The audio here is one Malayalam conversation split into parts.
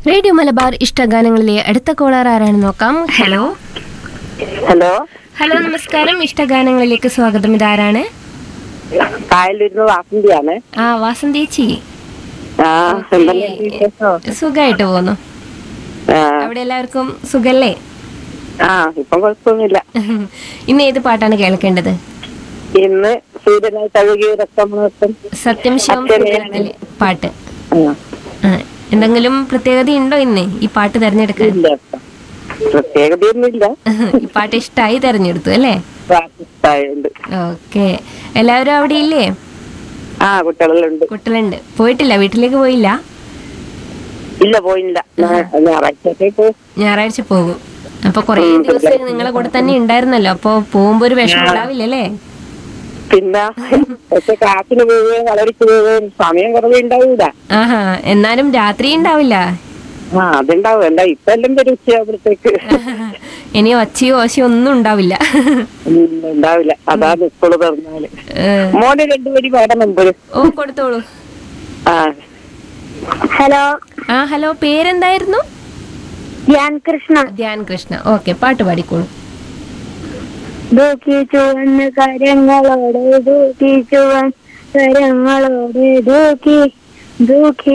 റേഡിയോ മലബാർ ഇഷ്ടഗാനങ്ങളിലെ അടുത്ത കോളർ ആരാണെന്ന് നോക്കാം ഹലോ ഹലോ ഹലോ നമസ്കാരം ഇഷ്ടഗാനങ്ങളിലേക്ക് സ്വാഗതം ഇതാരാണ് കായലിരുന്ന് വാസന്തിയാണ് ആ വാസന്തേച്ചി ആ എന്തെല്ലാം വിശേഷം സുഖമായിട്ട് പോകുന്നു ആ, അവിടെ എല്ലാവർക്കും സുഖല്ലേ ആ ഇപ്പം കുഴപ്പമൊന്നുമില്ല ഇന്ന് ഏത് പാട്ടാണ് കേൾക്കേണ്ടത് ഇന്ന് സൂര്യനായി തഴുകി രക്തമുണർത്തും സത്യം ശിവം അച്ഛനെ സുന്ദരത്തിലെ പാട്ട് ആ, ആ, എന്തെങ്കിലും പ്രത്യേകത ഉണ്ടോ ഇന്ന് ഈ പാട്ട് തിരഞ്ഞെടുക്കാൻ ഇല്ല ഇപ്പം. പ്രത്യേകതയൊന്നുമില്ല ഈ പാട്ട് ഇഷ്ടമായി തിരഞ്ഞെടുത്തു അല്ലേ പ്രാർത്ഥിച്ചായുണ്ട് ഓക്കെ എല്ലാവരും അവിടെ ഇല്ലേ ആ കുട്ടികളെല്ലാം ഉണ്ട് കുട്ടികളുണ്ട് പോയിട്ടില്ല വീട്ടിലേക്ക് പോയില്ല ഇല്ല പോയില്ല ഞാ- ഞായറാഴ്ചത്തേക്ക് ഞായറാഴ്ച പോകും അപ്പൊ കുറേ ദിവസം നിങ്ങളെ കൂടെ തന്നെ ഉണ്ടായിരുന്നല്ലോ അപ്പൊ പോകുമ്പോ ഒരു വിഷമം ഉണ്ടാവില്ലല്ലേ പിന്നെ പക്ഷെ ക്ലാസ്സിന് പോവുകയും കളരിക്ക് പോവുകയും സമയം കുറവേ ഉണ്ടാവൂല ആഹാ എന്നാലും രാത്രി ഉണ്ടാവില്ല ആ അതുണ്ടാവും എന്താ ഇപ്പൊ എല്ലാം വരും ഉച്ചയാകുമ്പോഴത്തേക്ക് ഇനി ഒച്ചയോ ഓശയോ ഒന്നും ഉണ്ടാവില്ല ഉം, ഉണ്ടാവില്ല അതാണ് സ്കൂള് തുറന്നാല് ഏ, മോന് രണ്ടുപേരി പാടുന്നുണ്ട് ഓ കൊടുത്തോളൂ ആ ഹലോ ആ ഹലോ പേരെന്തായിരുന്നു ധ്യാൻ കൃഷ്ണ ധ്യാൻ കൃഷ്ണ ഓക്കെ പാട്ട് പാടിക്കോളൂ ദൂക്കി ചുവന്ന് കരങ്ങളോടെ ദൂക്കി ചുവൻ കരങ്ങളോടെ ദൂക്കി ദൂക്കി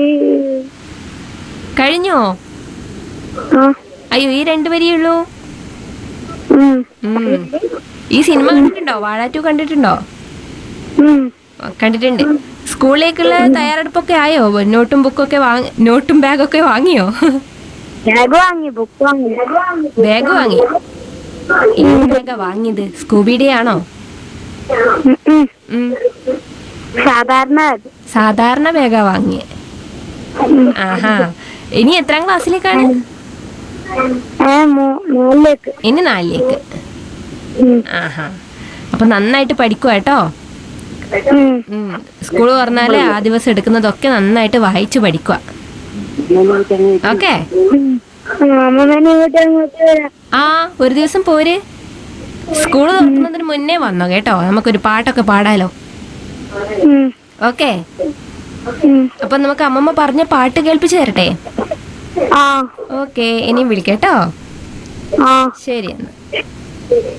കഴിഞ്ഞോ ആ, അയ്യോ ഈ രണ്ടു വരിയുള്ളൂ ഉം, ഉം. ഈ സിനിമ കണ്ടിട്ടുണ്ടോ വാഴ ടു കണ്ടിട്ടുണ്ടോ ഉം. കണ്ടിട്ടുണ്ട് സ്കൂളിലേക്കുള്ള തയ്യാറെടുപ്പൊക്കെ ആയോ നോട്ടും ബുക്കൊക്കെ വാങ്ങി നോട്ടും ബാഗൊക്കെ വാങ്ങിയോ ബാഗ് വാങ്ങി ബുക്ക് വാങ്ങി ബാഗ് വാങ്ങി ഏത് ബാഗാ വാങ്ങിയത് സ്കൂബിയുടെ ആണോ ഉം, ഉം. ഉം. സാധാരണ bag. സാധാരണ ബാഗാ വാങ്ങിയേ ആഹാ ഇനി എത്രാം ക്ലാസ്സിലേക്കാണ് ആ മൂ- മുകളിലേക്ക് ഇനി നാലിലേക്ക് ഉം, ആഹാ അപ്പൊ നന്നായിട്ട് പഠിക്കുക കേട്ടോ ഉം. സ്കൂൾ തുറന്നാല് ആ ദിവസം എടുക്കുന്നതൊക്കെ നന്നായിട്ട് വായിച്ചു പഠിക്കുക ഓക്കെ ഉം. ആ, അമ്മ ഞാൻ ഇങ്ങോട്ട് അങ്ങോട്ട് വരാം ആ ഒരു ദിവസം പോര് സ്കൂൾ തുറക്കുന്നതിന് മുന്നേ വന്നോ കേട്ടോ നമുക്കൊരു പാട്ടൊക്കെ പാടാലോ ഉം, ഓക്കെ ഉം. അപ്പൊ നമുക്ക് അമ്മമ്മ പറഞ്ഞ പാട്ട് കേൾപ്പിച്ചു തരട്ടെ ആ ഓക്കെ ഇനിയും വിളിക്കട്ടോ ആ ശരി എന്നാ